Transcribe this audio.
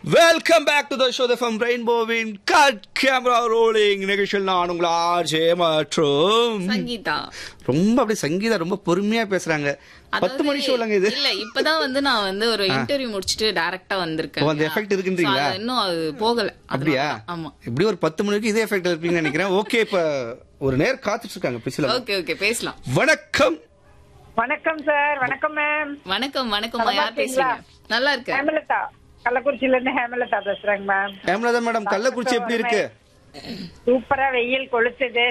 Welcome back to the show from ரெயின்போவின் cut camera rolling நிகழ்ச்சியில் நான் உங்கள் ஆர்ஜே மற்றும் சங்கீதா ரொம்ப அப்படியே சங்கீதா ரொம்ப பொறுமையா பேசுறாங்க பத்து மணி அதாவது, ஷோலங்க இது இல்ல இப்பதான் வந்து நான் வந்து ஒரு இன்டர்வியூ முடிச்சிட்டு டைரக்டா வந்திருக்கேன் ஓ, அந்த effect இருக்குன்றீங்களா? So, அது இன்னும் அது போகல அப்படியா அதனால தான். ஆமா இப்படி ஒரு பத்து மணிக்கு இதே எஃபெக்ட் இருப்பீங்கன்னு நினைக்கிறேன் ஓகே இப்ப ஒரு நேர் காத்துட்டு இருக்காங்க பிசில ஓகே ஓகே பேசலாம் வணக்கம் வணக்கம் சார் வணக்கம் மேம் வணக்கம் வணக்கம் நல்லா யார் இருக்கீங்களா? பேசுறீங்க நல்லா இருக்கேன் ஹேமலதா கள்ளக்குறிச்சியில இருந்து ஹேமலதா பேசுறேங்க மேம் ஹேமலதா மேடம் கள்ளக்குறிச்சி எப்படி இருக்கு சூப்பரா வெயில் கொளுத்துது